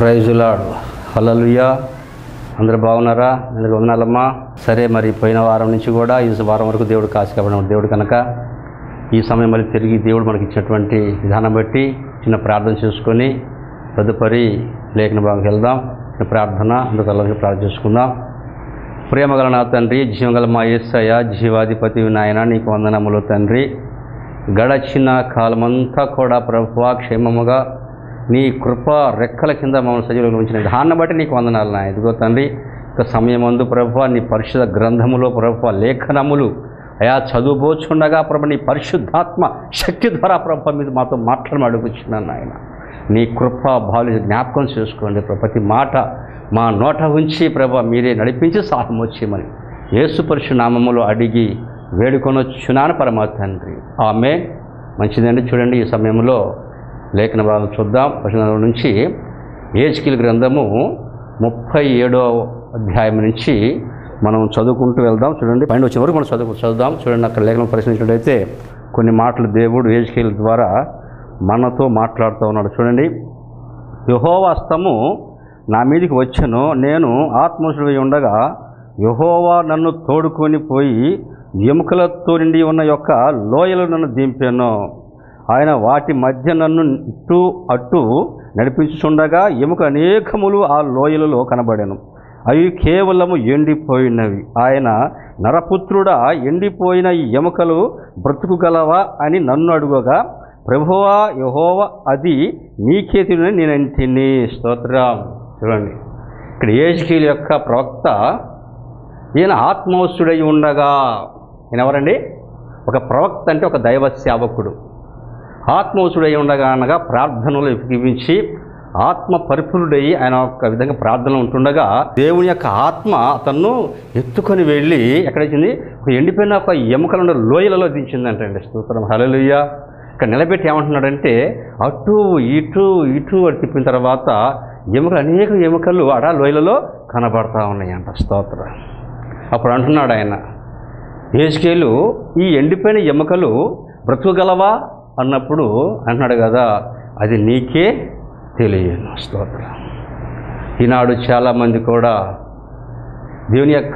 ప్రైజులాడు హల్లలుయ్యా అందరు బాగున్నారా అందరికి వందనాలమ్మా సరే మరి పోయిన వారం నుంచి కూడా ఈ వారం వరకు దేవుడు కాసి కాబట్టి దేవుడు కనుక ఈ సమయం మళ్ళీ తిరిగి దేవుడు మనకి ఇచ్చినటువంటి విధానం బట్టి చిన్న ప్రార్థన చేసుకొని తదుపరి లేఖన భాగంకి వెళ్దాం చిన్న ప్రార్థన అందుకు అలాగే ప్రార్థన చేసుకుందాం ప్రేమగల నా తండ్రి జీవగల మా యేసయ్య జీవాధిపతి నాయన నీకు వందనములు తండ్రి గడచిన కాలమంతా కూడా ప్రభువా క్షేమముగా నీ కృప రెక్కల కింద మమ్మల్ని సజీవులు ఉంచిన దాన్ని బట్టి నీకు వందనాలు నా ఇదిగో తండ్రి ఇక సమయమందు ప్రభు నీ పరిశుద్ధ గ్రంథములో ప్రభు లేఖనములు అయా చదువుబోచుండగా ప్రభు నీ పరిశుద్ధాత్మ శక్తి ద్వారా ప్రభు మీద మాతో మాట్లాడమని అడుగుచున్నాను నాయన నీ కృప బాలు జ్ఞాపకం చేసుకోండి ప్రభు. ప్రతి మాట మా నోట ఉంచి ప్రభు మీరే నడిపించి సహాయం వచ్చేయమని యేసు పరిశు నామములో అడిగి వేడుకొనొచ్చున్నాను పరమ తండ్రి ఆమె మంచిదండి చూడండి ఈ సమయంలో లేఖన భాగం చూద్దాం వచనం నుంచి ఏజ్కిల్ గ్రంథము ముప్పై ఏడో అధ్యాయం నుంచి మనం చదువుకుంటూ వెళ్దాం చూడండి పైన వచ్చే వరకు మనం చదువు చదువుదాం చూడండి అక్కడ లేఖనం పరిశీలించినట్లయితే కొన్ని మాటలు దేవుడు ఏజ్కిల్ ద్వారా మనతో మాట్లాడుతూ ఉన్నాడు చూడండి యహోవాస్తము నా మీదికి వచ్చెను నేను ఆత్మశుడి ఉండగా యహోవా నన్ను తోడుకొని పోయి ఎముకలతో నిండి ఉన్న యొక్క లోయలు నన్ను దింపాను ఆయన వాటి మధ్య నన్ను ఇటు అటు నడిపించుచుండగా ఎముక అనేకములు ఆ లోయలలో కనబడాను అవి కేవలము ఎండిపోయినవి ఆయన నరపుత్రుడా ఎండిపోయిన ఈ ఎముకలు బ్రతుకుగలవా అని నన్ను అడుగగా ప్రభువా యహోవ అది నీకే తినని నేను అంటిని స్తోత్రం చూడండి ఇక్కడ ఏజ్కీల్ యొక్క ప్రవక్త ఈయన ఆత్మవస్తుడై ఉండగా ఈయన ఎవరండి ఒక ప్రవక్త అంటే ఒక దైవ సేవకుడు ఆత్మవసుడై ఉండగా అనగా ప్రార్థనలు ఎక్కివించి ఆత్మ పరిపూర్ణుడై ఆయన ఒక విధంగా ప్రార్థన ఉంటుండగా దేవుని యొక్క ఆత్మ అతన్ను ఎత్తుకొని వెళ్ళి ఎక్కడొచ్చింది ఒక ఎండిపోయిన ఒక ఎముకలను లోయలలో దించిందంటండి స్తోత్రం హలలుయ్య ఇక్కడ నిలబెట్టి ఏమంటున్నాడంటే అటు ఇటు ఇటు అని తిప్పిన తర్వాత ఎముకలు అనేక ఎముకలు ఆడ లోయలలో కనబడతా ఉన్నాయంట స్తోత్రం అప్పుడు అంటున్నాడు ఆయన ఏజ్కేలు ఈ ఎండిపోయిన ఎముకలు బ్రతుకగలవా అన్నప్పుడు అంటున్నాడు కదా అది నీకే తెలియను స్తోత్రం ఈనాడు చాలామంది కూడా దేవుని యొక్క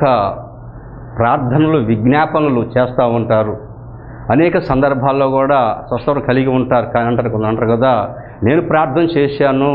ప్రార్థనలు విజ్ఞాపనలు చేస్తూ ఉంటారు అనేక సందర్భాల్లో కూడా స్వస్థత కలిగి ఉంటారు కానీ అంటారు కొందరు అంటారు కదా నేను ప్రార్థన చేశాను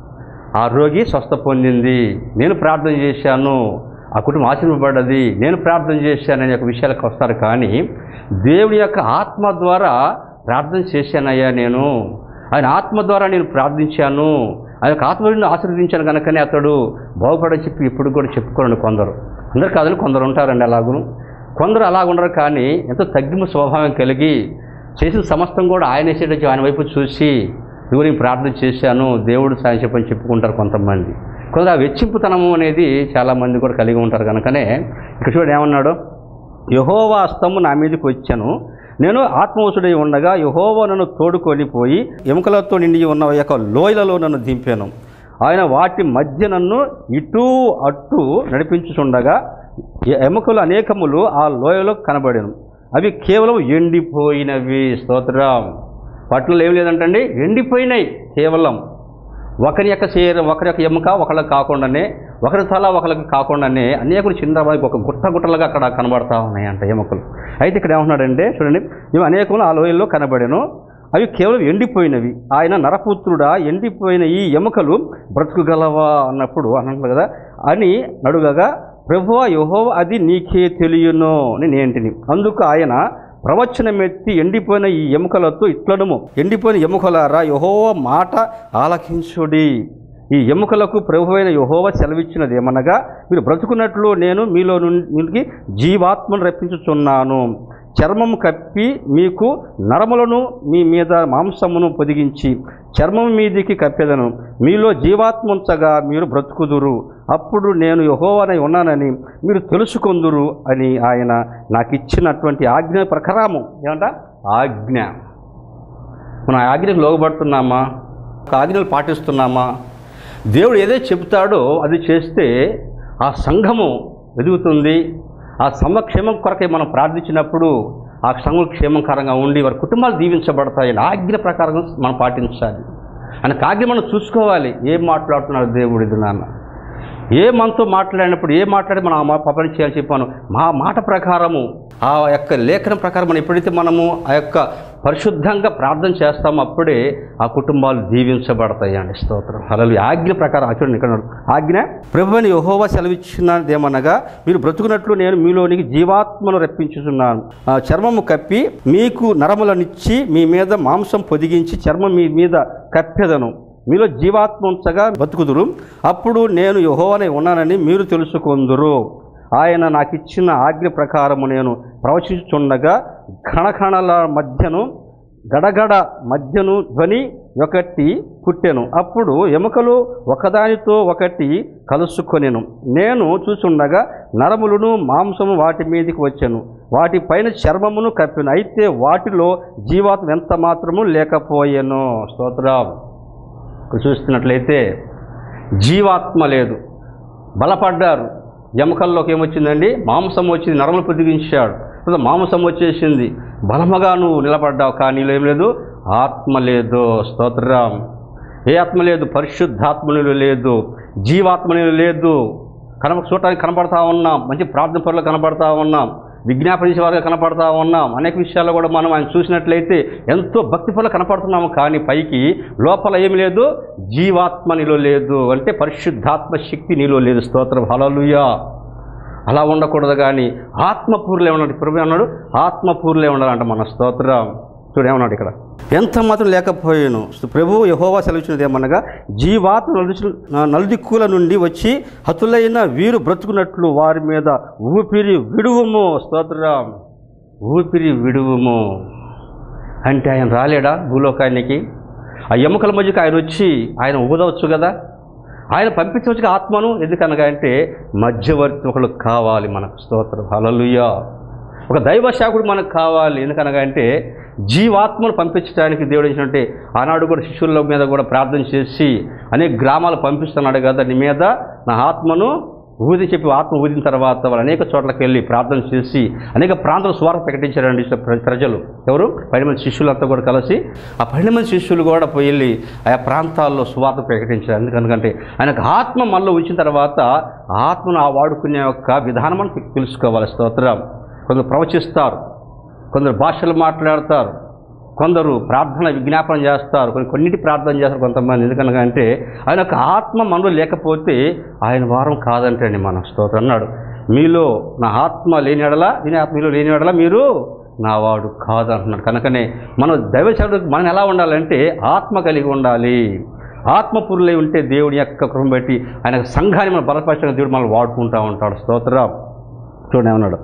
ఆ రోగి స్వస్థ పొందింది నేను ప్రార్థన చేశాను ఆ కుటుంబం ఆశీర్వబడ్డది నేను ప్రార్థన చేశాను అనే యొక్క విషయాలకు వస్తారు కానీ దేవుని యొక్క ఆత్మ ద్వారా ప్రార్థన చేశానయ్యా నేను ఆయన ఆత్మ ద్వారా నేను ప్రార్థించాను ఆయన యొక్క ఆత్మని ఆశీర్వదించాను కనుకనే అతడు బాగుపడని చెప్పి ఇప్పుడు కూడా చెప్పుకోరండి కొందరు అందరు కాదని కొందరు ఉంటారండి అలాగును కొందరు అలాగ ఉండరు కానీ ఎంతో తగ్గింపు స్వభావం కలిగి చేసిన సమస్తం కూడా ఆయన వేసేటట్టు ఆయన వైపు చూసి నువ్వు నేను ప్రార్థన చేశాను దేవుడు సాయం చెప్పని చెప్పుకుంటారు కొంతమంది కొందరు ఆ వెచ్చింపుతనము అనేది చాలామంది కూడా కలిగి ఉంటారు కనుకనే ఇక్కడ చూడండి ఏమన్నాడు యహోవా అస్తము నా మీదకి వచ్చాను నేను ఆత్మవసుడై ఉండగా యహోవా నన్ను తోడుకొని పోయి ఎముకలతో నిండి ఉన్న యొక్క లోయలలో నన్ను దింపాను ఆయన వాటి మధ్య నన్ను ఇటు అటు నడిపించుచుండగా ఎ- ఎముకలు అనేకములు ఆ లోయలో కనబడాను అవి కేవలం ఎండిపోయినవి స్తోత్రం వాటిలో ఏం లేదంటండి ఎండిపోయినాయి కేవలం ఒకరి యొక్క శరీరం ఒకరి యొక్క ఎముక ఒకళ్ళకి కాకుండానే ఒకరి తల ఒకరికి కాకుండానే అనేకులు చిన్న వారికి ఒక గుట్ట గుట్టలుగా అక్కడ కనబడతా ఉన్నాయంట ఎముకలు అయితే ఇక్కడ ఏమంటున్నాడంటే చూడండి ఇవి అనేకములు ఆ లోయల్లో కనబడాను అవి కేవలం ఎండిపోయినవి ఆయన నరపుత్రుడా ఎండిపోయిన ఈ ఎముకలు బ్రతుకుగలవా అన్నప్పుడు అన్నట్లు కదా అని నడుగగా ప్రభువా యహోవ అది నీకే తెలియను నేనేంటిని అందుకు ఆయన ప్రవచనమెత్తి ఎండిపోయిన ఈ ఎముకలతో ఇట్లనుము ఎండిపోయిన ఎముకలారా యహోవ మాట ఆలకించుడి ఈ ఎముకలకు ప్రభు అయిన యహోవ సెలవిచ్చినది ఏమనగా మీరు బ్రతుకున్నట్లు నేను మీలో నుండి జీవాత్మను రప్పించుచున్నాను చర్మము కప్పి మీకు నరములను మీ మీద మాంసమును పొదిగించి చర్మం మీదికి కప్పెదను మీలో జీవాత్మ ఉంచగా మీరు బ్రతుకుదురు అప్పుడు నేను యహోవనై ఉన్నానని మీరు తెలుసుకుందురు అని ఆయన నాకు ఇచ్చినటువంటి ఆజ్ఞ ప్రకారము ఏమంట ఆజ్ఞ మనం ఆ ఆజ్ఞకు లోబడుతున్నామా ఒక ఆజ్ఞలు పాటిస్తున్నామా దేవుడు ఏదైతే చెబుతాడో అది చేస్తే ఆ సంఘము ఎదుగుతుంది ఆ సమక్షేమం కొరకై మనం ప్రార్థించినప్పుడు ఆ సంఘం క్షేమకరంగా ఉండి వారి కుటుంబాలు దీవించబడతాయి ఆజ్ఞ ప్రకారం మనం పాటించాలి ఆయన ఆజ్ఞ మనం చూసుకోవాలి ఏం మాట్లాడుతున్నాడు దేవుడు ఇది నాన్న ఏ మనతో మాట్లాడినప్పుడు ఏ మాట్లాడి మనం ఆ మా పని చేయాలని చెప్పాను మా మాట ప్రకారము ఆ యొక్క లేఖనం ప్రకారం మనం ఎప్పుడైతే మనము ఆ యొక్క పరిశుద్ధంగా ప్రార్థన చేస్తామో అప్పుడే ఆ కుటుంబాలు దీవించబడతాయి అండి స్తోత్రం అలా ఆజ్ఞ ప్రకారం చూడండి ఇక్కడ ఉన్నాడు. ఆజ్ఞ ప్రభుని యహోవా సెలవిచ్చినదేమనగా మీరు బ్రతుకున్నట్లు నేను మీలోనికి జీవాత్మను రప్పించుచున్నాను ఆ చర్మము కప్పి మీకు నరములనిచ్చి మీ మీద మాంసం పొదిగించి చర్మం మీ మీద కప్పెదను మీలో జీవాత్మ ఉంచగా బతుకుదురు అప్పుడు నేను యహోవనే ఉన్నానని మీరు తెలుసుకొందురు ఆయన నాకు ఇచ్చిన ఆజ్ఞ ప్రకారము నేను ప్రవచించుచుండగా కణకణల మధ్యను గడగడ మధ్యను ధ్వని ఒకటి పుట్టెను అప్పుడు ఎముకలు ఒకదానితో ఒకటి కలుసుకొనెను నేను చూచుండగా నరములను మాంసము వాటి మీదకి వచ్చాను వాటి పైన చర్మమును కప్పెను అయితే వాటిలో జీవాత్మ ఎంత మాత్రము లేకపోయాను స్తోత్రం ఇక్కడ చూస్తున్నట్లయితే జీవాత్మ లేదు బలపడ్డారు ఎముకల్లోకి ఏమొచ్చిందండి మాంసం వచ్చింది నరములు పొదిగించాడు తర్వాత మాంసం వచ్చేసింది బలముగా నువ్వు నిలబడ్డావు కానీ నీలో ఏం లేదు ఆత్మ లేదు స్తోత్రం ఏ ఆత్మ లేదు పరిశుద్ధాత్మ నీలో లేదు జీవాత్మ నీలో లేదు కనప చూడటానికి కనపడతా ఉన్నాం మంచి ప్రార్థన పనులు కనపడతా ఉన్నాం విజ్ఞాపన చేసే వారుగా కనపడతా ఉన్నాం అనేక విషయాల్లో కూడా మనం ఆయన చూసినట్లయితే ఎంతో భక్తి పనులు కనపడుతున్నాము కానీ పైకి లోపల ఏమి లేదు జీవాత్మ నీలో లేదు అంటే పరిశుద్ధాత్మ శక్తి నీలో లేదు స్తోత్రం హలలుయా అలా ఉండకూడదు కానీ ఆత్మపూర్లే ఉన్నాడు ప్రభు ఏమన్నాడు ఆత్మపూర్లే ఉండాలంట మన స్తోత్రం చూడు ఏమన్నాడు ఇక్కడ ఎంత మాత్రం లేకపోయాను ప్రభు యహోవా సెలవిచ్చినది ఏమనగా జీవాత్మ నలుచు నలుదిక్కుల నుండి వచ్చి హతులైన వీరు బ్రతుకున్నట్లు వారి మీద ఊపిరి విడువుము స్తోత్రం ఊపిరి విడువుము అంటే ఆయన రాలేడా భూలోకానికి ఆ ఎముకల మధ్యకి ఆయన వచ్చి ఆయన ఊదవచ్చు కదా ఆయన పంపించవచ్చు ఆత్మను ఎందుకనగా అంటే మధ్యవర్తి ఒకళ్ళు కావాలి మనకు స్తోత్రం హలలుయా ఒక దైవ శాకుడు మనకు కావాలి ఎందుకనగా అంటే జీవాత్మను పంపించడానికి దేవుడు ఏంటంటే ఆనాడు కూడా శిష్యుల మీద కూడా ప్రార్థన చేసి అనేక గ్రామాలు పంపిస్తున్నాడు కదా నీ మీద నా ఆత్మను ఊది చెప్పి ఆత్మ ఊదిన తర్వాత వాళ్ళు అనేక చోట్లకి వెళ్ళి ప్రార్థన చేసి అనేక ప్రాంతాల స్వార్థ ప్రకటించారండి ప్ర- ప్రజలు ఎవరు పన్నెండు మంది శిష్యులంతా కూడా కలిసి ఆ పన్నెండు మంది శిష్యులు కూడా పోయి వెళ్ళి ఆయా ప్రాంతాల్లో సువార్త ప్రకటించారు ఎందుకనుకంటే ఆయనకు ఆత్మ మనలో ఉంచిన తర్వాత ఆ ఆత్మను ఆ వాడుకునే యొక్క విధానం మనం తెలుసుకోవాలి స్తోత్రం కొందరు ప్రవచిస్తారు కొందరు భాషలు మాట్లాడతారు కొందరు ప్రార్థన విజ్ఞాపన చేస్తారు కొన్ని కొన్నిటి ప్రార్థన చేస్తారు కొంతమంది ఎందుకనగా అంటే ఆయన యొక్క ఆత్మ మనలో లేకపోతే ఆయన వారం కాదంటండి మన స్తోత్రం అన్నాడు మీలో నా ఆత్మ లేని ఎడలా నేను ఆత్మ మీలో లేని ఎడలా మీరు నా వాడు కాదు అంటున్నాడు కనుకనే మనం దైవచరుడు మనం ఎలా ఉండాలంటే ఆత్మ కలిగి ఉండాలి ఆత్మపురులై ఉంటే దేవుడి యొక్క కృపను బట్టి ఆయన సంఘాన్ని మనం బలపరచడం దేవుడు మనం వాడుకుంటూ ఉంటాడు స్తోత్రం చూడండి ఏమన్నాడు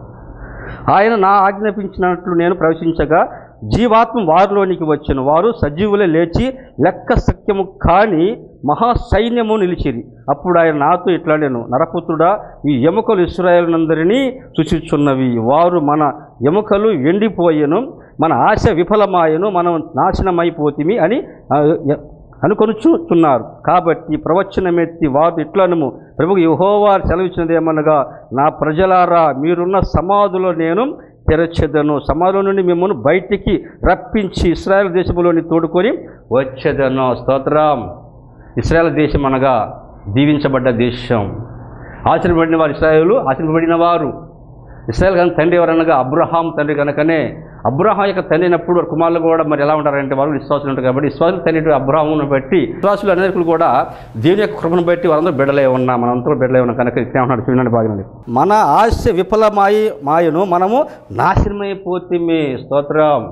ఆయన నా ఆజ్ఞాపించినట్లు నేను ప్రవేశించగా జీవాత్మ వారిలోనికి వచ్చిన వారు సజీవులే లేచి లెక్క సత్యము కాని మహాసైన్యము నిలిచిరి అప్పుడు ఆయన నాతో ఇట్లా నేను నరపుత్రుడా ఈ ఎముకలు ఇస్రాయేలునందరినీ సూచిస్తున్నవి వారు మన ఎముకలు ఎండిపోయెను మన ఆశ విఫలమాయను మనం నాశనమైపోతిమి అని ఆ, ఎ- అనుకొనుచుచున్నారు కాబట్టి ప్రవచనమెత్తి వారు ఇట్లనము ప్రభు యహోవా సెలవిచ్చినది ఏమనగా నా ప్రజలారా మీరున్న సమాధులో నేను తెరచెదను సమాధిలో నుండి మిమ్మల్ని బయటికి రప్పించి ఇస్రాయల్ దేశంలోని తోడుకొని వచ్చేదను స్తోత్రం ఇస్రాయల్ దేశం అనగా దీవించబడ్డ దేశం ఆశ్రయపడిన వారు ఇస్రాయేలు ఆశ్రయపడిన వారు ఇస్రాయల్ కనుక తండ్రి ఎవరనగా అబ్రహాం తండ్రి కనుకనే అబ్రహాం యొక్క తండ్రి అయినప్పుడు వారి కుమారులు కూడా మరి ఎలా ఉంటారంటే వారు విశ్వాసులు ఉంటారు కాబట్టి విశ్వాసులు తండ్రి అబ్రహామును బట్టి విశ్వాసులు అనేకులు కూడా దేవుని యొక్క కృపను బట్టి వారందరూ బిడ్డలే ఉన్నాం మనందరూ బిడ్డలే ఉన్నాం కనుక ఇక్కడ ఏమన్నాడు చూడండి బాగుంది మన ఆశ విఫలమాయి మాయను మనము నాశనమైపోతే స్తోత్రం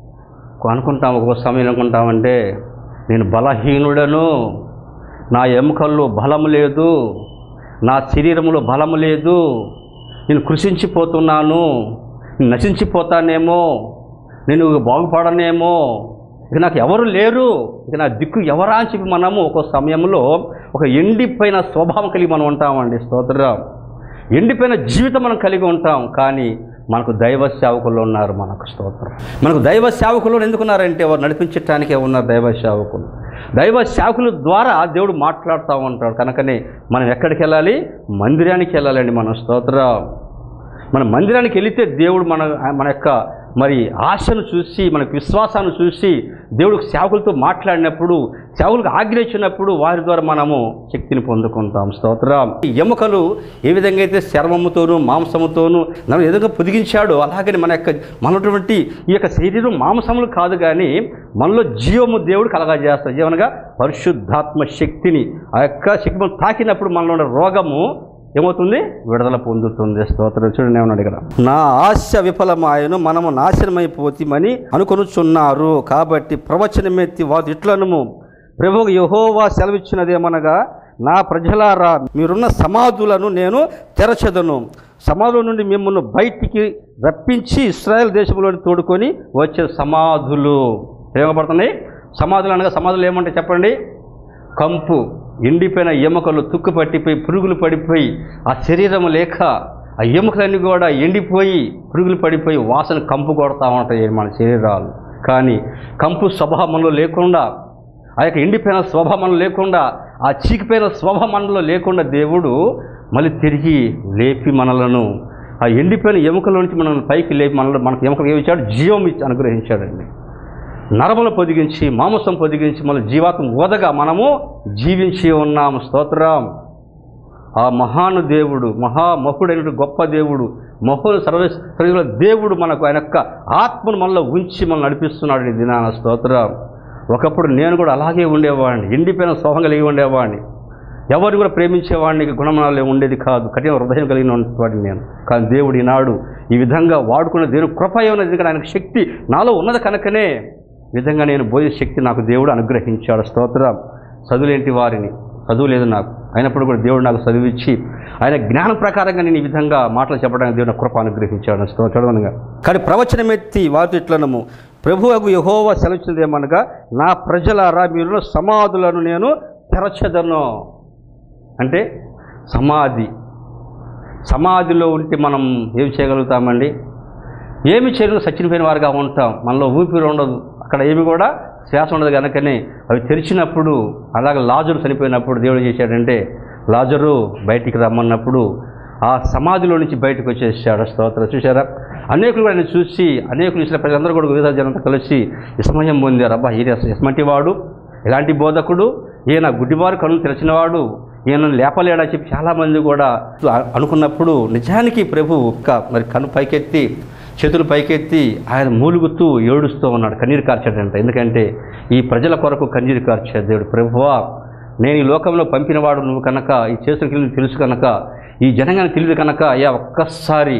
అనుకుంటాం ఒక్కొక్క సమయం అనుకుంటామంటే నేను బలహీనుడను నా ఎముకల్లో బలము లేదు నా శరీరంలో బలము లేదు నేను కృషించిపోతున్నాను నేను నశించిపోతానేమో నేను బాగుపడనేమో ఇక నాకు ఎవరు లేరు ఇక నా దిక్కు ఎవరా అని చెప్పి మనము ఒక సమయంలో ఒక ఎండిపోయిన స్వభావం కలిగి మనం ఉంటామండి స్తోత్రం ఎండిపోయిన జీవితం మనం కలిగి ఉంటాం కానీ మనకు దైవ సేవకులు ఉన్నారు మనకు స్తోత్రం మనకు దైవ సేవకులు ఎందుకున్నారంటే వారు నడిపించటానికే ఉన్నారు దైవ సేవకులు దైవ సేవకుల ద్వారా దేవుడు మాట్లాడుతూ ఉంటాడు కనుకనే మనం ఎక్కడికి వెళ్ళాలి మందిరానికి వెళ్ళాలండి మన స్తోత్రం మన మందిరానికి వెళితే దేవుడు మన మన యొక్క మరి ఆశను చూసి మనకు విశ్వాసాన్ని చూసి దేవుడు సేవకులతో మాట్లాడినప్పుడు సేవకులకు ఆజ్ఞ ఇచ్చినప్పుడు వారి ద్వారా మనము శక్తిని పొందుకుంటాం స్తోత్రం ఈ ఎముకలు ఏ విధంగా అయితే చర్మముతోనూ మాంసముతోనూ నన్ను ఏదైనా పొదిగించాడో అలాగని మన యొక్క మనటువంటి ఈ యొక్క శరీరం మాంసములు కాదు కానీ మనలో జీవము దేవుడు కలగజేస్తాడు జీవనగా పరిశుద్ధాత్మ శక్తిని ఆ యొక్క శక్తి మనం తాకినప్పుడు మనలో ఉన్న రోగము ఏమవుతుంది విడుదల పొందుతుంది స్తోత్రం చూడండి ఏమన్నాడు ఇక్కడ నా ఆశ విఫలమాయను మనము నాశనమైపోతామని అనుకొనుచున్నారు కాబట్టి ప్రవచనమెత్తి వారు ఇట్లనము ప్రభు యహోవా సెలవిచ్చినదేమనగా నా ప్రజలారా మీరున్న సమాధులను నేను తెరచెదను సమాధుల నుండి మిమ్మల్ని బయటికి రప్పించి ఇస్రాయల్ దేశంలోని తోడుకొని వచ్చే సమాధులు ఏమపడుతున్నాయి సమాధులు అనగా సమాధులు ఏమంటే చెప్పండి కంపు ఎండిపోయిన ఎముకలు తుక్కు పట్టిపోయి పురుగులు పడిపోయి ఆ శరీరం లేక ఆ ఎముకలన్నీ కూడా ఎండిపోయి పురుగులు పడిపోయి వాసన కంపు కొడతా ఉంటాయి మన శరీరాలు కానీ కంపు స్వభావంలో లేకుండా ఆ యొక్క ఎండిపోయిన స్వభావంలో లేకుండా ఆ చీకిపోయిన స్వభావంలో లేకుండా దేవుడు మళ్ళీ తిరిగి లేపి మనలను ఆ ఎండిపోయిన ఎముకల నుంచి మనల్ని పైకి లేపి మనల్ని మనకు ఎముకలు ఏమి ఇచ్చాడు జీవం ఇచ్చి అనుగ్రహించాడండి నరములు పొదిగించి మాంసం పొదిగించి మన జీవాత్మ ఓదగా మనము జీవించి ఉన్నాము స్తోత్రం ఆ మహాను దేవుడు మహామహుడైన గొప్ప దేవుడు మహోలు సర్వ సర్వ దేవుడు మనకు ఆయన యొక్క ఆత్మను మనలో ఉంచి మనం నడిపిస్తున్నాడు ఈ దినాన స్తోత్రం ఒకప్పుడు నేను కూడా అలాగే ఉండేవాడిని ఎండిపోయిన స్వభం కలిగి ఉండేవాడిని ఎవరిని కూడా ప్రేమించేవాడిని గుణమానాలు ఉండేది కాదు కఠిన హృదయం కలిగిన వాడిని నేను కానీ దేవుడు ఈనాడు ఈ విధంగా వాడుకున్న దేవుడు కృప ఉన్నది ఎందుకంటే ఆయనకు శక్తి నాలో ఉన్నది కనుకనే ఈ విధంగా నేను బోధే శక్తి నాకు దేవుడు అనుగ్రహించాడు స్తోత్రం చదువులేంటి వారిని చదువు లేదు నాకు అయినప్పుడు కూడా దేవుడు నాకు చదివిచ్చి ఆయన జ్ఞానం ప్రకారంగా నేను ఈ విధంగా మాటలు చెప్పడానికి దేవుడు నాకు కృప అనుగ్రహించాడు చదవనగా కానీ ప్రవచనమెత్తి వారితో ఇట్లనము ప్రభువకు యహోవ సెలవుచ్చినదేమనగా నా ప్రజలారా మీరు సమాధులను నేను తెరచెదను అంటే సమాధి సమాధిలో ఉంటే మనం ఏమి చేయగలుగుతామండి ఏమి చేయలేదు సచ్చిపోయిన వారుగా ఉంటాం మనలో ఊపిరి ఉండదు అక్కడ ఏమి కూడా శ్వాస ఉండదు కనుకనే అవి తెరిచినప్పుడు అలాగే లాజరు చనిపోయినప్పుడు దేవుడు ఏం చేశాడంటే లాజరు బయటికి రమ్మన్నప్పుడు ఆ సమాధిలో నుంచి బయటకు వచ్చేసాడు స్తోత్రం చూసారా అనేకులు కూడా ఆయన చూసి అనేకులు చూసిన ప్రజలందరూ కూడా వివిధ జనంతో కలిసి విస్మయం పొందారు అబ్బా ఈయన ఇస్మంటి వాడు ఇలాంటి బోధకుడు ఈయన గుడ్డివారు కళ్ళు తెరిచినవాడు ఈయన లేపలేడా చెప్పి చాలామంది కూడా అనుకున్నప్పుడు నిజానికి ప్రభు ఒక్క మరి కన్ను పైకెత్తి చేతులు పైకెత్తి ఆయన మూలుగుతూ ఏడుస్తూ ఉన్నాడు కన్నీరు కార్చాడంట ఎందుకంటే ఈ ప్రజల కొరకు కన్నీరు కార్చాడు దేవుడు ప్రభువా నేను ఈ లోకంలో పంపినవాడు నువ్వు కనుక ఈ చేసిన క్రియలు తెలుసు కనుక ఈ జనంగానికి తెలియదు కనుక అయ్యా ఒక్కసారి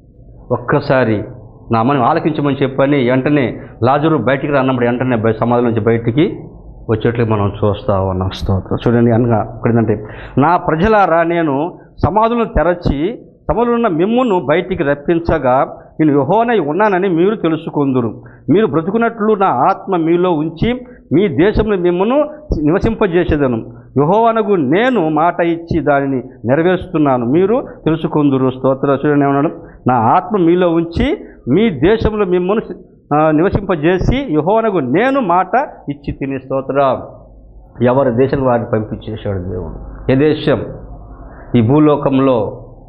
ఒక్కసారి నా అమ్మని ఆలకించమని చెప్పని వెంటనే లాజరు బయటికి రాన్నప్పుడు వెంటనే బయ- సమాధి నుంచి బయటికి వచ్చేట్లు మనం చూస్తా ఉన్నాం స్తోత్రం చూడండి అనగా ఇక్కడ ఏంటంటే నా ప్రజలారా నేను సమాధులను తెరచి సమాధులు ఉన్న మిమ్మును బయటికి రప్పించగా నేను యహోనై ఉన్నానని మీరు తెలుసుకుందురు మీరు బ్రతుకున్నట్లు నా ఆత్మ మీలో ఉంచి మీ దేశంలో మిమ్మను నివసింపజేసేదను యహోవనకు నేను మాట ఇచ్చి దానిని నెరవేరుస్తున్నాను మీరు తెలుసుకుందురు స్తోత్ర చూడండి ఏమన్నాడు నా ఆత్మ మీలో ఉంచి మీ దేశంలో మిమ్మల్ని ఆ, నివసింపజేసి యహోవనకు నేను మాట ఇచ్చి తిని స్తోత్ర ఎవరి దేశం వారిని పంపించేశాడు దేవుడు ఏ దేశం ఈ భూలోకంలో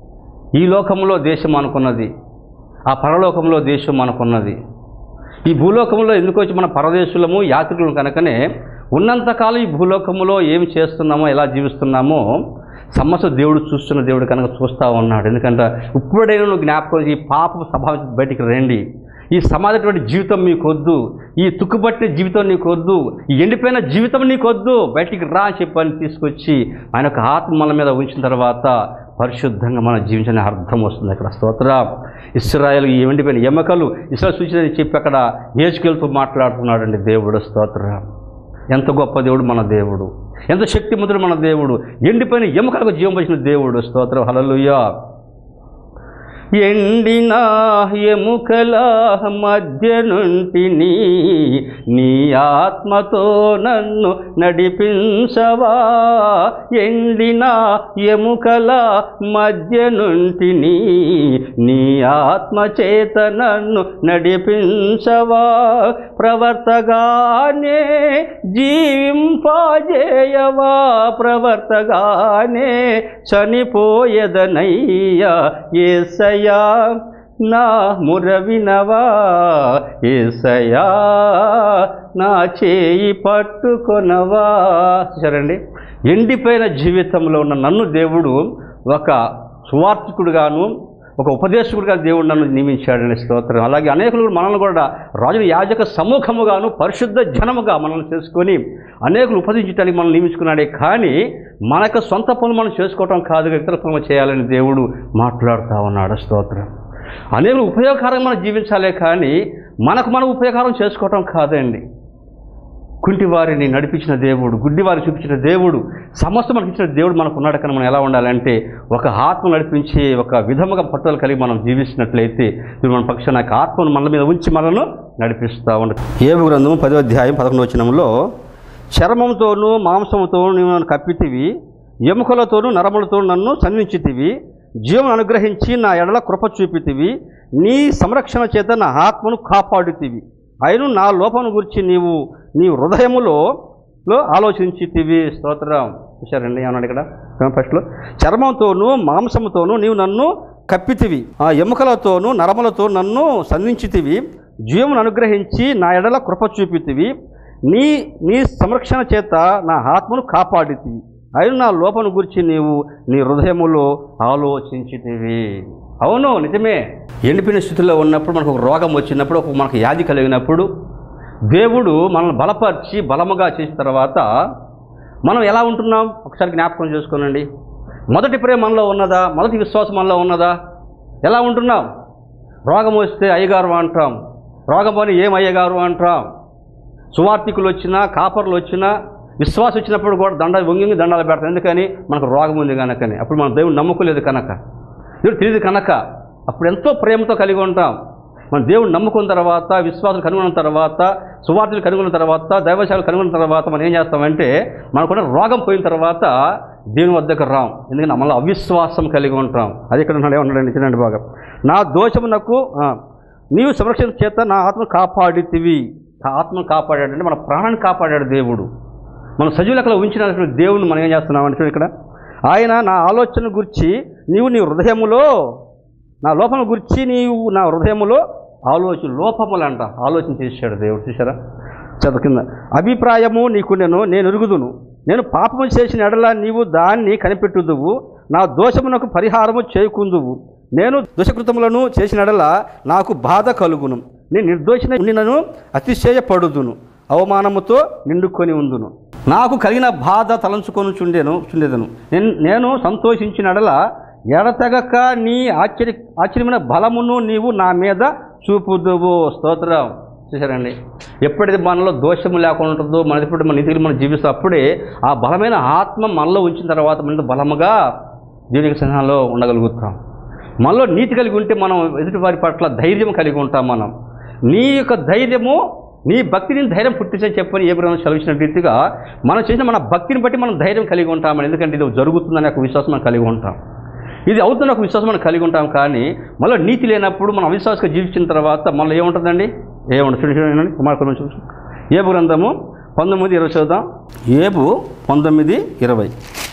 ఈ లోకంలో దేశం అనుకున్నది ఆ పరలోకంలో దేశం అనుకున్నది ఈ భూలోకంలో ఎందుకు వచ్చి మన పరదేశులము యాత్రికులు కనుకనే ఉన్నంతకాలం ఈ భూలోకంలో ఏమి చేస్తున్నామో ఎలా జీవిస్తున్నామో సమస్య దేవుడు చూస్తున్న దేవుడు కనుక చూస్తూ ఉన్నాడు ఎందుకంటే ఇప్పుడైనా నువ్వు జ్ఞాపకం చేసి, ఈ పాప స్వభావం బయటికి రండి ఈ సమాజటువంటి జీవితం మీకొద్దు ఈ తుక్కుపట్టిన జీవితం నీకొద్దు ఈ ఎండిపోయిన జీవితం నీకొద్దు బయటికి రా అని చెప్పని తీసుకొచ్చి ఆయన యొక్క ఆత్మ మన మీద ఉంచిన తర్వాత పరిశుద్ధంగా మనం జీవించని అర్థం వస్తుంది అక్కడ స్తోత్ర ఇస్రాయల్ ఈ ఎండిపోయిన ఎమ్మకలు ఇస్రాయల్ సూచన చెప్పి అక్కడ ఏసుకెళ్తూ మాట్లాడుతున్నాడండి దేవుడు స్తోత్ర ఎంత గొప్ప దేవుడు మన దేవుడు ఎంత శక్తిమంతుడు మన దేవుడు ఎండిపోయిన ఎముకలకు జీవం వచ్చిన దేవుడు స్తోత్రం హల్లెలూయా ఎండిన ఎముకల మధ్య నుంటిని నీ ఆత్మతో నన్ను నడిపించవా ఎండిన ఎముకల మధ్య నుంటిని నీ ఆత్మ చేత నన్ను నడిపించవా ప్రవర్తగానే జీవింపజేయవా ప్రవర్తగానే చనిపోయేదనయ్యా ఏసయ్యా నా మురవినవా ఏసయా నా చేయి పట్టుకొనవా చూసారండి ఎండిపోయిన జీవితంలో ఉన్న నన్ను దేవుడు ఒక సువార్థికుడుగాను ఒక ఉపదేశకుడిగా దేవుడు నన్ను నియమించాడని స్తోత్రం అలాగే అనేకులు కూడా మనల్ని కూడా రాజుల యాజక సమూహముగాను పరిశుద్ధ జనముగా మనల్ని చేసుకొని అనేకులు ఉపదేశించడానికి మనం నియమించుకున్నాడే కానీ మనకు సొంత పనులు మనం చేసుకోవటం కాదు ఇతర పనులు చేయాలని దేవుడు మాట్లాడుతూ ఉన్నాడు స్తోత్రం అనేకులు ఉపయోగకరంగా మనం జీవించాలే కానీ మనకు మనం ఉపయోగకరం చేసుకోవటం కాదండి కుంటివారిని నడిపించిన దేవుడు గుడ్డివారిని చూపించిన దేవుడు సమస్త మనకి ఇచ్చిన దేవుడు మనకు ఉన్నాడు కానీ మనం ఎలా ఉండాలంటే ఒక ఆత్మ నడిపించి ఒక విధముగా పట్టుదల కలిగి మనం జీవిస్తున్నట్లయితే ఇప్పుడు మన పక్షాన నాకు ఆత్మను మన మీద ఉంచి మనను నడిపిస్తూ ఉండదు ఏబు గ్రంథము పదో అధ్యాయం పదకొండు వచనంలో చర్మంతోనూ మాంసముతోనూ నీవు నన్ను కప్పితివి ఎముకలతోనూ నరములతో నన్ను సంధించితివి జీవం అనుగ్రహించి నా ఎడల కృప చూపితివి నీ సంరక్షణ చేత నా ఆత్మను కాపాడుతివి అయిను నా లోపను గురించి నీవు నీ హృదయములో లో ఆలోచించితివి స్తోత్రం చూశారండి ఏమన్నాడు ఇక్కడ ఫస్ట్లో చర్మంతోనూ మాంసముతోనూ నీవు నన్ను కప్పితివి ఆ ఎముకలతోనూ నరములతో నన్ను సంధించితివి జీవమును అనుగ్రహించి నా ఎడల కృప చూపితివి నీ నీ సంరక్షణ చేత నా ఆత్మను కాపాడితివి అయిన నా లోపను గురించి నీవు నీ హృదయములో ఆలోచించితివి అవును నిజమే ఎండిపోయిన స్థితిలో ఉన్నప్పుడు మనకు ఒక రోగం వచ్చినప్పుడు ఒక మనకు వ్యాధి కలిగినప్పుడు దేవుడు మనల్ని బలపరిచి బలముగా చేసిన తర్వాత మనం ఎలా ఉంటున్నాం ఒకసారి జ్ఞాపకం చేసుకోనండి మొదటి ప్రేమ మనలో ఉన్నదా మొదటి విశ్వాసం మనలో ఉన్నదా ఎలా ఉంటున్నాం రోగం వస్తే అయ్యగారు అంటాం రోగం అని ఏం అయ్యగారు అంటాం సువార్థికులు వచ్చినా కాపర్లు వచ్చినా విశ్వాసం వచ్చినప్పుడు కూడా దండ వంగి దండాలు పెడతాం ఎందుకని మనకు రోగం ఉంది కనుకని అప్పుడు మన దేవుడు నమ్ముకోలేదు కనుక దేవుడు తెలియదు కనుక అప్పుడు ఎంతో ప్రేమతో కలిగి ఉంటాం మన దేవుడు నమ్ముకున్న తర్వాత విశ్వాసం కనుగొన్న తర్వాత సువార్తలు కనుగొన్న తర్వాత దైవశాలు కనుగొన్న తర్వాత మనం ఏం చేస్తామంటే మనకున్న రోగం పోయిన తర్వాత దేవుని వద్దకు రాం ఎందుకంటే మనలో అవిశ్వాసం కలిగి ఉంటాం అది ఇక్కడ ఉన్నాడు ఏమన్నాడండి చిన్న బాగా నా దోషమునకు ఆ, నీవు సంరక్షణ చేత నా ఆత్మను కాపాడితివి ఆ ఆత్మను కాపాడాడంటే మన ప్రాణాన్ని కాపాడాడు దేవుడు మన సజీవులకలో ఉంచినటువంటి దేవుని మనం ఏం చేస్తున్నామంటే చూడు ఇక్కడ ఆయన నా ఆలోచన గురించి నీవు నీ హృదయములో నా లోపం గురించి నీవు నా హృదయములో ఆలోచన లోపములంట ఆలోచన చేశాడు దేవుడు చూసారా చదువు కింద అభిప్రాయము నీకు నేను నేను ఎరుగుదును నేను పాపము చేసిన ఎడల నీవు దాన్ని కనిపెట్టుదువు నా దోషమునకు పరిహారము చేయకుందువు నేను దుషకృతములను చేసిన ఎడల నాకు బాధ కలుగును నేను నిర్దోషిన నన్ను అతిశయపడుదును అవమానముతో నిండుకొని ఉందును నాకు కలిగిన బాధ తలంచుకొని చుండెను చుండెదను నేను నేను సంతోషించిన ఎడల ఎడతెగక నీ ఆశ్చర్య ఆశ్చర్యమైన బలమును నీవు నా మీద చూపుదువు స్తోత్రం చూసారండి ఎప్పుడైతే మనలో దోషము లేకుండా ఉంటుందో మన ఎప్పుడు మన నీతిని మనం జీవిస్తాం అప్పుడే ఆ బలమైన ఆత్మ మనలో ఉంచిన తర్వాత మన బలముగా దేవునికి సన్నిధానంలో ఉండగలుగుతాం మనలో నీతి కలిగి ఉంటే మనం ఎదుటి వారి పట్ల ధైర్యం కలిగి ఉంటాం మనం నీ యొక్క ధైర్యము నీ భక్తిని ధైర్యం పుట్టించని చెప్పని ఏ బ్రహ్మ చదివించిన రీతిగా మనం చేసిన మన భక్తిని బట్టి మనం ధైర్యం కలిగి ఉంటామని ఎందుకంటే ఇది జరుగుతుందనే ఒక విశ్వాసం మనం కలిగి ఉంటాం ఇది అవుతున్న ఒక విశ్వాసం మనం కలిగి ఉంటాం కానీ మళ్ళీ నీతి లేనప్పుడు మనం అవిశ్వాసంగా జీవించిన తర్వాత మళ్ళీ ఏముంటుందండి ఏముంటుంది చూడండి చూడండి కుమార్ కొంచెం చూసి ఏబు గ్రంథము పంతొమ్మిది ఇరవై చదువుదాం ఏబు పంతొమ్మిది ఇరవై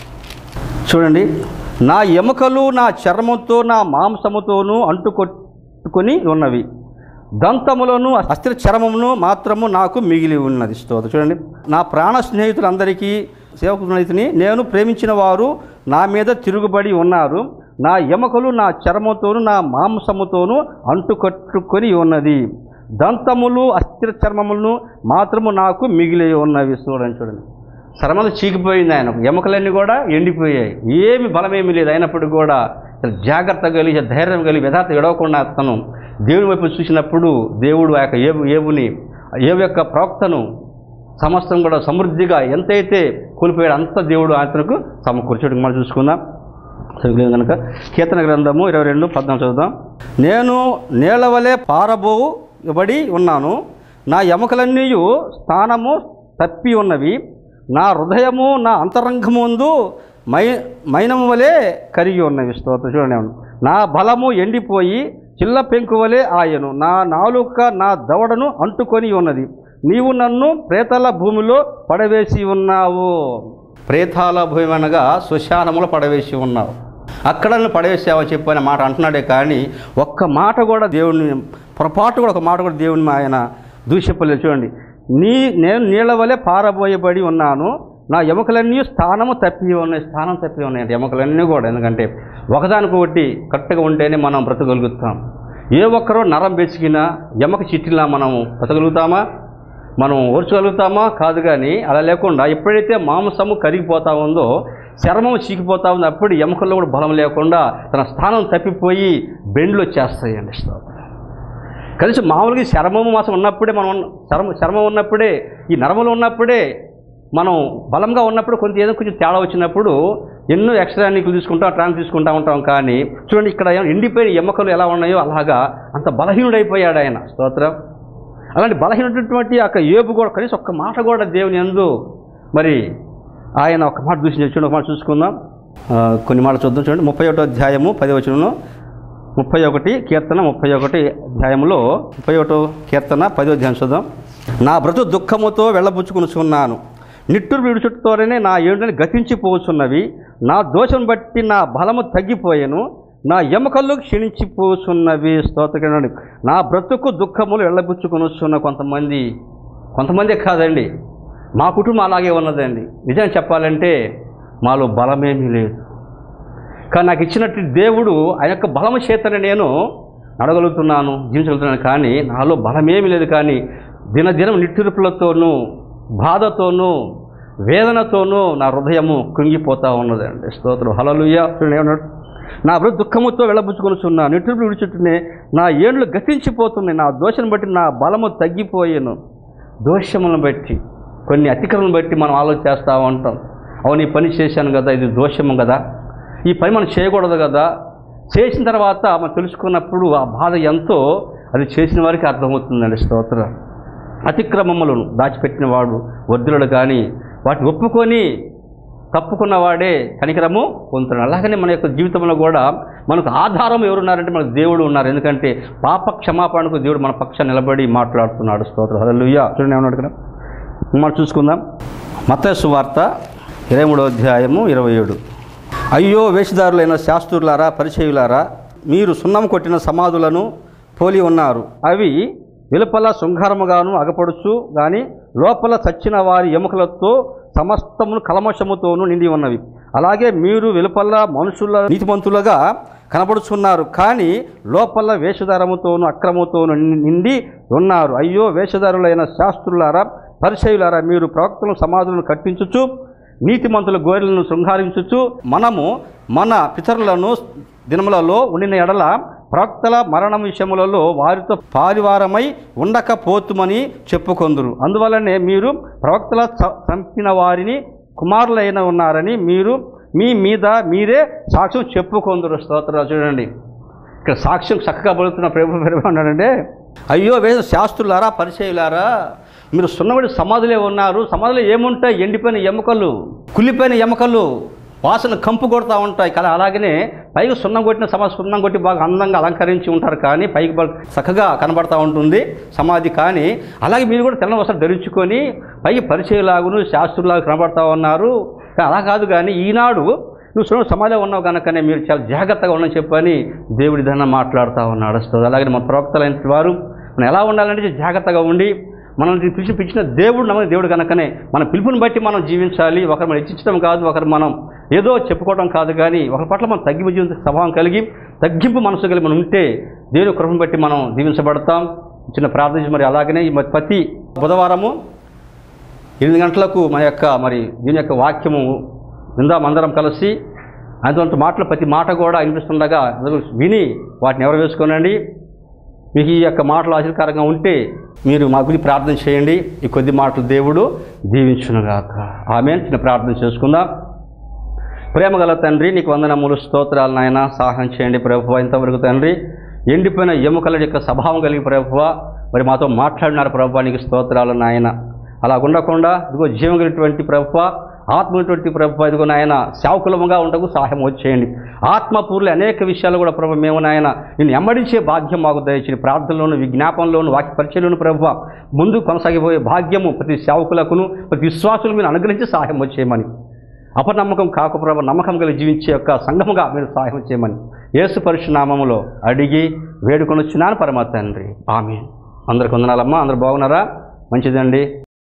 చూడండి నా ఎముకలు నా చర్మంతో నా మాంసముతోనూ అంటుకొట్టుకొని ఉన్నవి దంతములను అస్థిర చర్మమును మాత్రము నాకు మిగిలి ఉన్నది స్తోత్రం చూడండి నా ప్రాణ స్నేహితులందరికీ సేవకుని నేను ప్రేమించిన వారు నా మీద తిరుగుబడి ఉన్నారు నా ఎముకలు నా చర్మతోను నా మాంసముతోను అంటుకట్టుకొని ఉన్నది దంతములు అస్థిర చర్మములను మాత్రము నాకు మిగిలి ఉన్నవి చూడండి చూడండి చర్మలు చీకిపోయింది ఆయన ఎముకలన్నీ కూడా ఎండిపోయాయి ఏమి బలమేమి లేదు అయినప్పుడు కూడా చాలా జాగ్రత్త కలిగి ధైర్యం కలిగి యథార్థ ఎడవకుండా అతను దేవుని వైపు చూసినప్పుడు దేవుడు ఆ యొక్క ఏబు ఏబుని ఏబు యొక్క ప్రవక్తను సమస్తం కూడా సమృద్ధిగా ఎంతైతే కోల్పోయాడు అంత దేవుడు అతనికి సమకూర్చడం మనం చూసుకుందాం చదువులేదు కనుక కీర్తన గ్రంథము ఇరవై రెండు పద్నాలుగు చదువుదాం నేను నేల వలె పారబోబడి ఉన్నాను నా ఎముకలన్నీ స్థానము తప్పి ఉన్నవి నా హృదయము నా అంతరంగముందు మై మైనము వలె కరిగి ఉన్నవి స్తోత్రం చూడండి ఏమన్నా. నా బలము ఎండిపోయి చిల్ల పెంకు వలె ఆయను నా నాలుక నా దవడను అంటుకొని ఉన్నది నీవు నన్ను ప్రేతల భూమిలో పడవేసి ఉన్నావు ప్రేతాల భూమి అనగా శ్మశానములో పడవేసి ఉన్నావు అక్కడ నన్ను పడవేసావని చెప్పి ఆయన మాట అంటున్నాడే కానీ ఒక్క మాట కూడా దేవుడిని పొరపాటు కూడా ఒక మాట కూడా దేవుని ఆయన దూషింపలేదు చూడండి నీ నేను నీళ్ళ వలె పారబోయబడి ఉన్నాను నా ఎముకలన్నీ స్థానము తప్పి ఉన్నాయి స్థానం తప్పి ఉన్నాయి ఎముకలన్నీ కూడా ఎందుకంటే ఒకదానికొకటి కరెక్ట్గా ఉంటేనే మనం బ్రతకగలుగుతాం ఏ ఒక్కరో నరం బెసికినా ఎమక చిట్టిలా మనం బ్రతకగలుగుతామా మనం ఓర్చగలుగుతామా కాదు కానీ అలా లేకుండా ఎప్పుడైతే మాంసము కరిగిపోతా ఉందో చర్మం చీకిపోతా ఉంది అప్పుడు ఎముకల్లో కూడా బలం లేకుండా తన స్థానం తప్పిపోయి బెండ్లు వచ్చేస్తాయండి స్తోత్రం కలిసి మామూలుగా ఈ చర్మము మాసం ఉన్నప్పుడే మనం ఉన్న- చర్మ చర్మం ఉన్నప్పుడే ఈ నరములు ఉన్నప్పుడే మనం బలంగా ఉన్నప్పుడు కొంత ఏదో కొంచెం తేడా వచ్చినప్పుడు ఎన్నో ఎక్స్ట్రా నీకులు తీసుకుంటాం ట్రాన్స్ తీసుకుంటా ఉంటాం కానీ చూడండి ఇక్కడ ఎండిపోయిన ఎముకలు ఎలా ఉన్నాయో అలాగా అంత బలహీనుడైపోయాడు ఆయన స్తోత్రం అలాంటి బలహీనటువంటి యొక్క ఏబు కూడా కనీసం ఒక్క మాట కూడా దేవుని ఎందు మరి ఆయన ఒక మాట చూసి చూడండి ఒక మాట చూసుకుందాం ఆ, కొన్ని మాటలు చూద్దాం చూడండి ముప్పై ఒకటో అధ్యాయము పది వచనంలో ముప్పై ఒకటి కీర్తన ముప్పై ఒకటి అధ్యాయంలో ముప్పై ఒకటో కీర్తన పదో అధ్యాయం చూద్దాం నా బ్రతు దుఃఖముతో వెళ్ళబుచ్చుకునుచున్నాను నిట్టూరు విడుచుట్టుతోనే నా ఏడుని గతించిపోతున్నవి నా దోషం బట్టి నా బలము తగ్గిపోయాను నా ఎముకలు క్షీణించిపోతున్నవి స్తోత్రకండి నా బ్రతుకు దుఃఖములు వెళ్ళబుచ్చుకొనుచున్న కొంతమంది కొంతమందే కాదండి మా కుటుంబం అలాగే ఉన్నదండి నిజం చెప్పాలంటే మాలో బలమేమీ లేదు కానీ నాకు ఇచ్చినట్టు దేవుడు ఆయన యొక్క బలము చేతనే నేను నడగలుగుతున్నాను జీవించగలుగుతున్నాను కానీ నాలో బలమేమీ లేదు కానీ దినదినం నిట్టూర్పులతోనూ బాధతోనూ వేదనతోనూ నా హృదయము కృంగిపోతూ ఉన్నదండి స్తోత్రం హలలుయ ఏమన్నాడు నా బ్రతు దుఃఖముతో వెళ్ళబుచ్చుకొనుచున్నా నిట్టూర్పులు విడిచుట్టునే నా ఏండ్లు గతించిపోతున్నాయి నా దోషను బట్టి నా బలము తగ్గిపోయాను దోషములను బట్టి కొన్ని అతిక్రమలను బట్టి మనం ఆలోచిస్తూ ఉంటాం అవును ఈ పని చేశాను కదా ఇది దోషము కదా ఈ పని మనం చేయకూడదు కదా చేసిన తర్వాత మనం తెలుసుకున్నప్పుడు ఆ బాధ ఎంతో అది చేసిన వారికి అర్థమవుతుందండి స్తోత్రం అతిక్రమములను దాచిపెట్టిన వాడు వద్దులడు కానీ వాటిని ఒప్పుకొని తప్పుకున్నవాడే కనికరము పొందుతాడు అలాగనే మన యొక్క జీవితంలో కూడా మనకు ఆధారం ఎవరున్నారంటే మనకు దేవుడు ఉన్నారు ఎందుకంటే పాప క్షమాపణకు దేవుడు మన పక్షాన్ని నిలబడి మాట్లాడుతున్నాడు స్తోత్రం హల్లెలూయా చూడండి ఏమన్నాడు కదా మనం చూసుకుందాం మత్తయి వార్త ఇరవై మూడో అధ్యాయము ఇరవై ఏడు అయ్యో వేషధారులైన శాస్త్రులారా పరిచయులారా మీరు సున్నం కొట్టిన సమాధులను పోలి ఉన్నారు అవి వెలుపల శృంగారముగాను అగపడుచు గాని లోపల చచ్చిన వారి ఎముకలతో సమస్తమును కలమషముతోనూ నిండి ఉన్నవి అలాగే మీరు వెలుపల మనుషుల నీతిమంతులుగా కనబడుచున్నారు కానీ లోపల వేషధారముతోనూ అక్రమతోనూ నిండి ఉన్నారు అయ్యో వేషధారులైన శాస్త్రులారా పరిచయులారా మీరు ప్రవక్తలను సమాధులను కట్టించుచు నీతిమంతుల గోరెలను శృంగారించుచు మనము మన పితరులను దినములలో ఉండిన ఎడల ప్రవక్తల మరణం విషయములలో వారితో పారివారమై ఉండకపోతుమని చెప్పుకొందురు అందువలనే మీరు ప్రవక్తల చ- చంపిన వారిని కుమారులైన ఉన్నారని మీరు మీ మీద మీరే సాక్ష్యం చెప్పుకొందురు స్తోత్రాలు చూడండి ఇక్కడ సాక్ష్యం చక్కగా పలుకుతున్న ప్రభు ప్రభు అన్నాడంటే అయ్యో వేద శాస్త్రులారా పరిచయులారా మీరు సున్నబడి సమాధులే ఉన్నారు సమాధులు ఏముంటాయి ఎండిపోయిన ఎముకలు కుళ్ళిపోయిన ఎముకలు వాసన కంపు కొడతా ఉంటాయి కదా అలాగనే పైకి సున్నం కొట్టిన సమాధి సున్నం కొట్టి బాగా అందంగా అలంకరించి ఉంటారు కానీ పైకి బాగా చక్కగా కనబడతా ఉంటుంది సమాధి కానీ అలాగే మీరు కూడా తెల్ల వస్త్రం ధరించుకొని పైకి పరిచయలాగును శాస్త్రులాగా కనబడతా ఉన్నారు కానీ అలా కాదు కానీ ఈనాడు నువ్వు సున్న సమాధిలో ఉన్నావు కనుకనే మీరు చాలా జాగ్రత్తగా ఉండని చెప్పని దేవుడి ధన మాట్లాడుతూ ఉన్నాడు వస్తుంది అలాగే మన ప్రవక్తలైన వారు మనం ఎలా ఉండాలంటే జాగ్రత్తగా ఉండి మనల్ని పిలిచి పిలిచిన దేవుడు నమ్మని దేవుడు కనుకనే మన పిలుపుని బట్టి మనం జీవించాలి ఒకరు మనం హెచ్చించడం కాదు ఒకరు మనం ఏదో చెప్పుకోవడం కాదు కానీ ఒకరి పట్ల మనం తగ్గింపు జీవిత స్వభావం కలిగి తగ్గింపు మనసు కలిగి మనం ఉంటే దేవుని కృపను బట్టి మనం దీవించబడతాం చిన్న ప్రార్థించి మరి అలాగనే ఈ మరి ప్రతి బుధవారము ఎనిమిది గంటలకు మన యొక్క మరి దీని యొక్క వాక్యము విందాం అందరం కలిసి అందువంత మాటలు ప్రతి మాట కూడా వినిపిస్తుండగా అందరూ విని వాటిని ఎవరు వేసుకోనండి మీకు ఈ యొక్క మాటలు ఆశీర్కరంగా ఉంటే మీరు మా గురించి ప్రార్థన చేయండి ఈ కొద్ది మాటలు దేవుడు దీవించునుగాక ఆమె చిన్న ప్రార్థన చేసుకుందాం ప్రేమగల తండ్రి నీకు వందనములు స్తోత్రాలు నాయన సహాయం చేయండి ప్రభువ ఇంతవరకు తండ్రి ఎండిపోయిన ఎముకల యొక్క స్వభావం కలిగి ప్రభువ మరి మాతో మాట్లాడినారు ప్రభువ నీకు స్తోత్రాలు నాయన అలా ఉండకుండా ఇదిగో జీవం కలిగినటువంటి ప్రభువ ఆత్మటువంటి ప్రభువ ఇదిగో నాయన శావుకులముగా ఉండకు సహాయం వచ్చేయండి ఆత్మపూర్లు అనేక విషయాలు కూడా ప్రభు మేము నాయన నిన్ను ఎమ్మడించే భాగ్యం మాకు దయచేయండి ప్రార్థనలోను విజ్ఞాపనలోను వాక్య పరిచయలోను ప్రభువ ముందు కొనసాగిపోయే భాగ్యము ప్రతి సేవకులకును ప్రతి విశ్వాసులు మీరు అనుగ్రహించి సహాయం వచ్చేయమని అపనమ్మకం కాక ప్రభు నమ్మకం కలిగి జీవించే యొక్క సంఘముగా మీరు సహాయం చేయమని యేసు పరిశు నామములో అడిగి వేడుకొనొచ్చున్నాను పరమ తండ్రి ఆమె అందరికి వందనాలమ్మా అందరు బాగున్నారా మంచిదండి